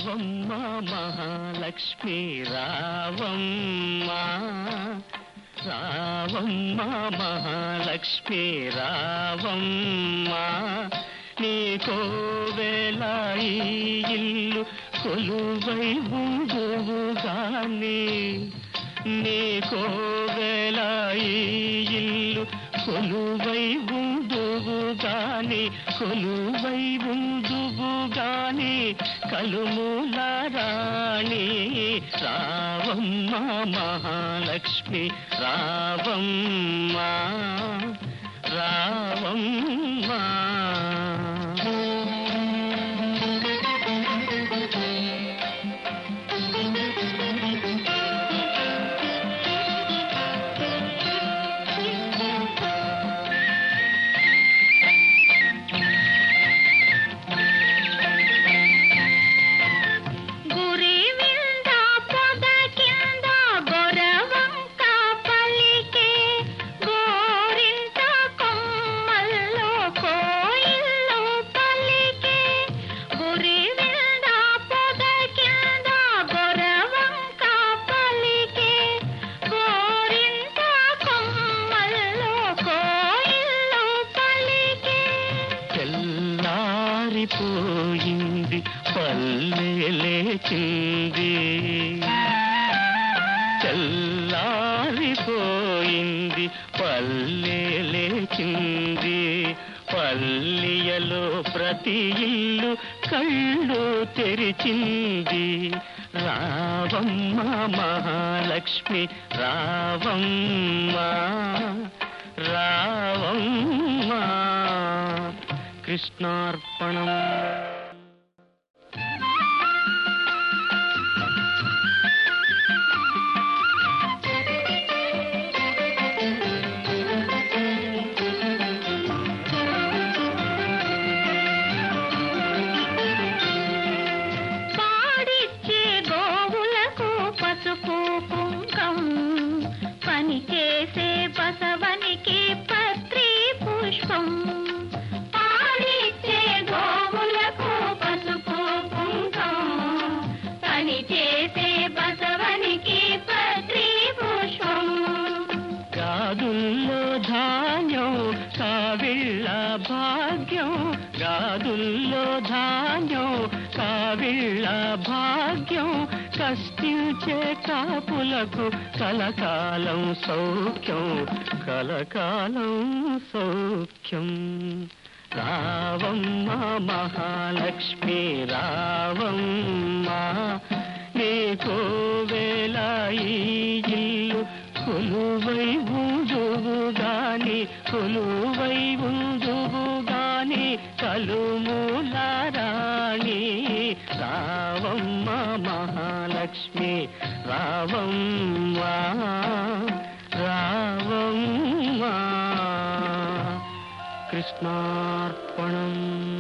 రావమ్మ మహాలక్ష్మి రావమ్మ రావమ్మ మహాలక్ష్మి రావమ్మ నీకో వేళ ఈ ఇల్లు కొలువై ఉండుగాని నీకో వేళ ఈ ఇల్లు కొలువై ఉండువు గాని కొలువై ఉండువు గాని కలుమూల రాణి రావమ్మ మహాలక్ష్మి రావమ్మ రావమ్మ గురి వింద పొద కింద గొరవంక పలికే గోరింట కొమ్మల్లో కోయిల్లో పలికే గురి వింద పొద కింద గొరవంక పలికే గోరింట కొమ్మల్లో కోయిల్లో పలికే తెల్లారిపోయింది పల్లె లేచింది తెల్లారిపోయింది పల్లె లేచింది పల్లియలో ప్రతి ఇల్లు కళ్ళు తెరిచింది రావమ్మ మహాలక్ష్మి రావమ్మ రావమ్మ కృష్ణార్పణం పాడిచ్చే గోవులకు పసుపు కుంకం పని చేసే బసవనికి పత్రి పుష్పం పాడిచ్చే గోవులకు పసుపు కుంకం పని చేసే బసవనికి పత్రి పుష్పం గాదుల్లో ధాన్యం కావిళ్ళ భాగ్యం గాదుల్లో ధాన్యం కావిళ్ళ భాగ్యం కష్టించే కాపులకు కలకాలం సౌఖ్యం కలకాలం సౌఖ్యం రావమ్మ మహాలక్ష్మి రావమ్మ నీకో వేళ ఈ ఇల్లు కొలువై ఉందువు గాని కొలువై ఉందువు గాని కలుమూల రాణి రావమ్మ మహాలక్ష్మి రావమ్మ రావమ్మ కృష్ణార్పణం